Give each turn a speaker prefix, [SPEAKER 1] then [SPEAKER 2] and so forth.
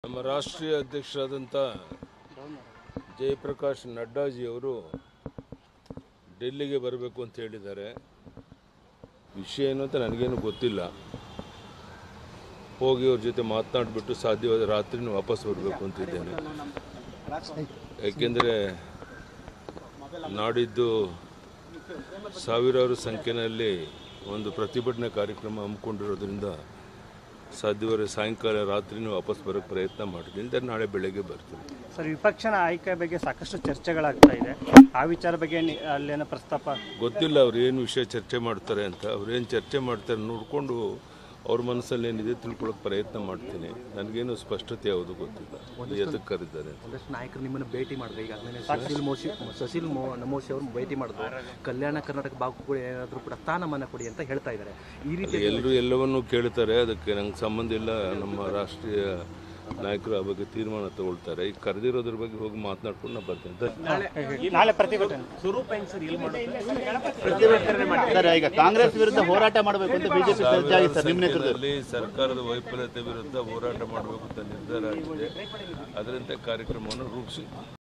[SPEAKER 1] ನಮ್ಮ ರಾಷ್ಟ್ರೀಯ ಅಧ್ಯಕ್ಷರಾದಂಥ ಜಯಪ್ರಕಾಶ್ ನಡ್ಡಾಜಿಯವರು ಡೆಲ್ಲಿಗೆ ಬರಬೇಕು ಅಂತ ಹೇಳಿದ್ದಾರೆ ವಿಷಯ ಏನು ಅಂತ ನನಗೇನು ಗೊತ್ತಿಲ್ಲ ಹೋಗಿ ಅವ್ರ ಜೊತೆ ಮಾತನಾಡಿಬಿಟ್ಟು ಸಾಧ್ಯವಾದ ರಾತ್ರಿನೂ ವಾಪಸ್ ಬರಬೇಕು ಅಂತಿದ್ದೇನೆ ಯಾಕೆಂದರೆ ನಾಡಿದ್ದು ಸಾವಿರಾರು ಸಂಖ್ಯೆಯಲ್ಲಿ ಒಂದು ಪ್ರತಿಭಟನೆ ಕಾರ್ಯಕ್ರಮ ಹಮ್ಮಿಕೊಂಡಿರೋದ್ರಿಂದ ಸಾಧ್ಯವಾದ ಸಾಯಂಕಾಲ ರಾತ್ರಿನೂ ವಾಪಸ್ ಬರೋಕ್ಕೆ ಪ್ರಯತ್ನ ಮಾಡ್ತೀನಿ ಇಲ್ದೇ ನಾಳೆ ಬೆಳಗ್ಗೆ ಬರ್ತೀನಿ
[SPEAKER 2] ಸರ್ ವಿಪಕ್ಷನ ಆಯ್ಕೆ ಬಗ್ಗೆ ಸಾಕಷ್ಟು ಚರ್ಚೆಗಳಾಗ್ತಾ ಇದೆ ಆ ವಿಚಾರ ಬಗ್ಗೆ ನಿ- ಅಲ್ಲೇನೋ ಪ್ರಸ್ತಾಪ
[SPEAKER 1] ಗೊತ್ತಿಲ್ಲ ಅವ್ರು ಏನು ವಿಷಯ ಚರ್ಚೆ ಮಾಡ್ತಾರೆ ಅಂತ ಅವ್ರು ಏನು ಚರ್ಚೆ ಮಾಡ್ತಾರೆ ನೋಡಿಕೊಂಡು ಅವ್ರ ಮನಸ್ಸಲ್ಲಿ ಏನಿದೆ ತಿಳ್ಕೊಳ್ಳೋಕೆ ಪ್ರಯತ್ನ ಮಾಡ್ತೀನಿ ನನಗೇನು ಸ್ಪಷ್ಟತೆ ಯಾವುದು ಗೊತ್ತಿಲ್ಲ ಎದಕ್ಕೆ ಕರೆದಿದ್ದಾರೆ ಅಂತ.
[SPEAKER 3] ಒಂದಷ್ಟು ನಾಯಕರು ನಿಮ್ಮನ್ನು ಭೇಟಿ ಮಾಡಿದ್ರು ಈಗಾಗಲೇ ಸುಶೀಲ್ ಮೋಶಿ ಸುಶೀಲ್ ಮೋ ನಮೋಶಿ ಅವರು ಭೇಟಿ ಮಾಡಿದ್ರು ಕಲ್ಯಾಣ ಕರ್ನಾಟಕ ಭಾಗ ಕೂಡ ಏನಾದರೂ ಕೂಡ ಸ್ಥಾನಮಾನ ಕೊಡಿ ಅಂತ ಹೇಳ್ತಾ ಇದ್ದಾರೆ ಈ ರೀತಿ
[SPEAKER 1] ಎಲ್ಲರೂ ಎಲ್ಲವನ್ನೂ ಕೇಳ್ತಾರೆ ಅದಕ್ಕೆ ನಂಗೆ ಸಂಬಂಧ ಇಲ್ಲ ನಮ್ಮ ರಾಷ್ಟ್ರೀಯ ನಾಯಕರು ಆ ಬಗ್ಗೆ ತೀರ್ಮಾನ ತಗೊಳ್ತಾರೆ ಈಗ ಕರೆದಿರೋದ್ರ ಬಗ್ಗೆ ಹೋಗಿ ಮಾತನಾಡ್ಕೊಂಡು ನಾನು ಬರ್ತೀನಿ ಧನ್ಯವಾದ.
[SPEAKER 2] ನಾಳೆ ಪ್ರತಿಭಟನೆ
[SPEAKER 4] ಪ್ರತಿಭಟನೆ ಮಾಡ್ತಾರೆ ಈಗ ಕಾಂಗ್ರೆಸ್ ವಿರುದ್ಧ ಹೋರಾಟ ಮಾಡಬೇಕು ಅಂತ ಬಿಜೆಪಿ ಸಜ್ಜಾಗಿದೆ ಸರ್ ನಿಮ್ಮ ನೇತೃತ್ವದಲ್ಲಿ
[SPEAKER 1] ಸಂಖ್ಯೆಯಲ್ಲಿ ಸರ್ಕಾರದ ವೈಫಲ್ಯತೆ ವಿರುದ್ಧ ಹೋರಾಟ ಮಾಡಬೇಕು ಅಂತ ನಿರ್ಧಾರ ಆಗಿದೆ ಅದರಂತೆ ಕಾರ್ಯಕ್ರಮವನ್ನು ರೂಪಿಸಿ